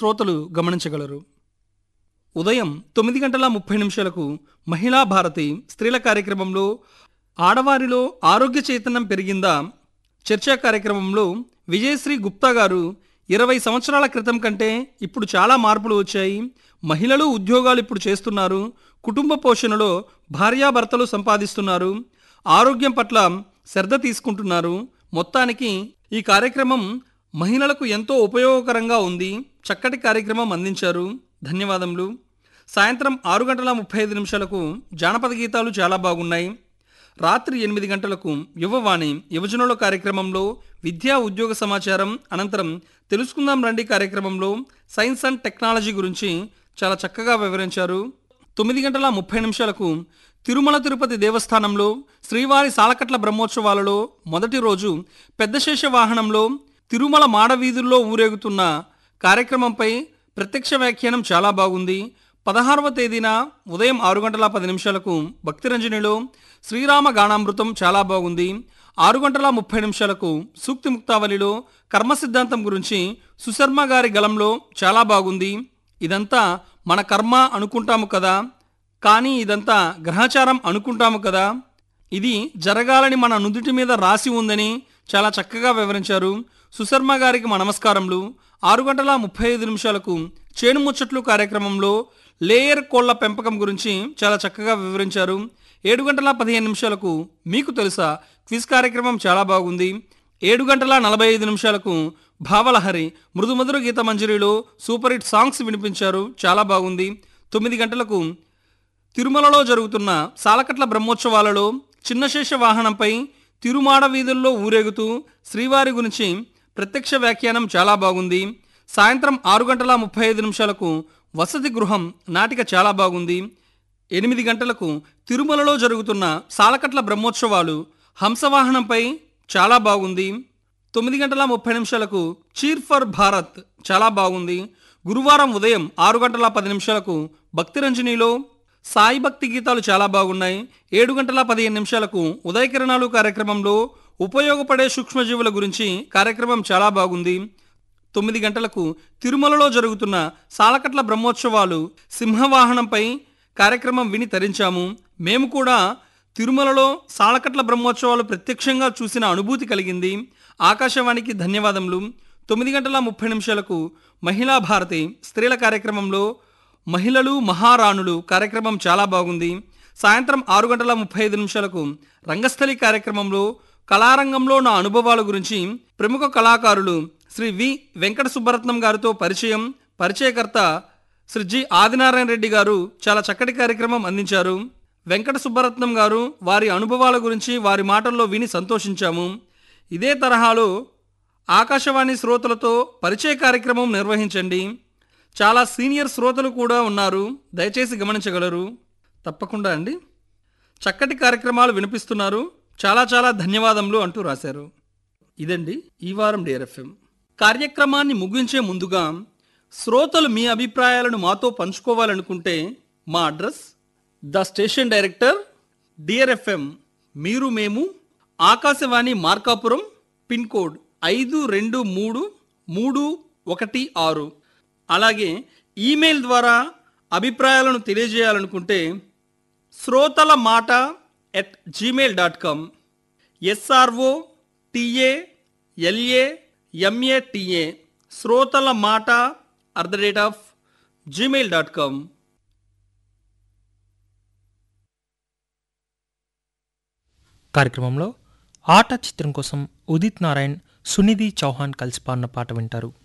శ్రోతలు గమనించగలరు ఉదయం తొమ్మిది గంటల ముప్పై నిమిషాలకు మహిళా భారతి స్త్రీల కార్యక్రమంలో ఆడవారిలో ఆరోగ్య చైతన్యం పెరిగిందా చర్చా కార్యక్రమంలో విజయశ్రీ గుప్తా గారు ఇరవై సంవత్సరాల క్రితం కంటే ఇప్పుడు చాలా మార్పులు వచ్చాయి మహిళలు ఉద్యోగాలు ఇప్పుడు చేస్తున్నారు కుటుంబ పోషణలో భార్యాభర్తలు సంపాదిస్తున్నారు ఆరోగ్యం పట్ల శ్రద్ధ తీసుకుంటున్నారు మొత్తానికి ఈ కార్యక్రమం మహిళలకు ఎంతో ఉపయోగకరంగా ఉంది చక్కటి కార్యక్రమం అందించారు ధన్యవాదములు సాయంత్రం ఆరు గంటల ముప్పై ఐదు నిమిషాలకు జానపద గీతాలు చాలా బాగున్నాయి రాత్రి ఎనిమిది గంటలకు యువవాణి యువజనుల కార్యక్రమంలో విద్యా ఉద్యోగ సమాచారం అనంతరం తెలుసుకుందాం రండి కార్యక్రమంలో సైన్స్ అండ్ టెక్నాలజీ గురించి చాలా చక్కగా వివరించారు తొమ్మిది గంటల ముప్పై నిమిషాలకు తిరుమల తిరుపతి దేవస్థానంలో శ్రీవారి సాలకట్ల బ్రహ్మోత్సవాలలో మొదటి రోజు పెద్దశేష వాహనంలో తిరుమల మాడవీధుల్లో ఊరేగుతున్న కార్యక్రమంపై ప్రత్యక్ష వ్యాఖ్యానం చాలా బాగుంది పదహారవ తేదీన ఉదయం ఆరు గంటల పది నిమిషాలకు భక్తిరంజనిలో శ్రీరామ గానామృతం చాలా బాగుంది ఆరు గంటల ముప్పై నిమిషాలకు సూక్తి ముక్తావళిలో కర్మ సిద్ధాంతం గురించి సుశర్మ గారి గలంలో చాలా బాగుంది ఇదంతా మన కర్మ అనుకుంటాము కదా కానీ ఇదంతా గ్రహచారం అనుకుంటాము కదా ఇది జరగాలని మన నుదుటి మీద రాసి ఉందని చాలా చక్కగా వివరించారు సుశర్మ గారికి మా నమస్కారములు ఆరు గంటల ముప్పై ఐదు నిమిషాలకు చేను ముచ్చట్లు కార్యక్రమంలో లేయర్ కోళ్ల పెంపకం గురించి చాలా చక్కగా వివరించారు ఏడు గంటల పదిహేను నిమిషాలకు మీకు తెలుసా క్విజ్ కార్యక్రమం చాలా బాగుంది ఏడు గంటల నలభై ఐదు నిమిషాలకు భావలహరి మృదుమధుర గీత మంజరిలో సూపర్ హిట్ సాంగ్స్ వినిపించారు చాలా బాగుంది తొమ్మిది గంటలకు తిరుమలలో జరుగుతున్న సాలకట్ల బ్రహ్మోత్సవాలలో చిన్నశేష వాహనంపై తిరుమాడ వీధుల్లో ఊరేగుతూ శ్రీవారి గురించి ప్రత్యక్ష వ్యాఖ్యానం చాలా బాగుంది సాయంత్రం ఆరు గంటల ముప్పై ఐదు నిమిషాలకు వసతి గృహం నాటిక చాలా బాగుంది ఎనిమిది గంటలకు తిరుమలలో జరుగుతున్న సాలకట్ల బ్రహ్మోత్సవాలు హంసవాహనంపై చాలా బాగుంది తొమ్మిది గంటల ముప్పై నిమిషాలకు చీర్ ఫర్ భారత్ చాలా బాగుంది గురువారం ఉదయం ఆరు గంటల పది నిమిషాలకు భక్తిరంజనిలో సాయి భక్తి గీతాలు చాలా బాగున్నాయి ఏడు గంటల పదిహేను నిమిషాలకు ఉదయకిరణాలు కార్యక్రమంలో ఉపయోగపడే సూక్ష్మజీవుల గురించి కార్యక్రమం చాలా బాగుంది తొమ్మిది గంటలకు తిరుమలలో జరుగుతున్న సాలకట్ల బ్రహ్మోత్సవాలు సింహవాహనంపై కార్యక్రమం విని తరించాము మేము కూడా తిరుమలలో సాలకట్ల బ్రహ్మోత్సవాలు ప్రత్యక్షంగా చూసిన అనుభూతి కలిగింది ఆకాశవాణికి ధన్యవాదములు తొమ్మిది గంటల ముప్పై నిమిషాలకు మహిళా భారతి స్త్రీల కార్యక్రమంలో మహిళలు మహారాణులు కార్యక్రమం చాలా బాగుంది సాయంత్రం ఆరు గంటల ముప్పై ఐదు నిమిషాలకు రంగస్థలి కార్యక్రమంలో కళారంగంలో నా అనుభవాల గురించి ప్రముఖ కళాకారులు శ్రీ వి వెంకట సుబ్బరత్నం గారితో పరిచయం పరిచయకర్త శ్రీ జి ఆదినారాయణ రెడ్డి గారు చాలా చక్కటి కార్యక్రమం అందించారు వెంకట సుబ్బరత్నం గారు వారి అనుభవాల గురించి వారి మాటల్లో విని సంతోషించాము ఇదే తరహాలో ఆకాశవాణి శ్రోతలతో పరిచయ కార్యక్రమం నిర్వహించండి చాలా సీనియర్ శ్రోతలు కూడా ఉన్నారు దయచేసి గమనించగలరు తప్పకుండా అండి చక్కటి కార్యక్రమాలు వినిపిస్తున్నారు చాలా చాలా ధన్యవాదములు అంటూ రాశారు ఇదండి ఈ వారం డిఆర్ఎఫ్ఎం కార్యక్రమాన్ని ముగించే ముందుగా శ్రోతలు మీ అభిప్రాయాలను మాతో పంచుకోవాలనుకుంటే మా address the station director DRFM మీరు మేము ఆకాశవాణి మార్కాపురం పిన్ కోడ్ ఐదు రెండు మూడు మూడు ఒకటి ఆరు అలాగే ఈమెయిల్ ద్వారా అభిప్రాయాలను తెలియజేయాలనుకుంటే శ్రోతల మాట at Gmail dot com SRO TA LA MA TA శ్రోతల మాట at the rate of Gmail dot com కార్యక్రమంలో ఆట చిత్రం కోసం ఉదిత్ నారాయణ్ సునిధి చౌహాన్ కలిసి పాడిన పాట వింటారు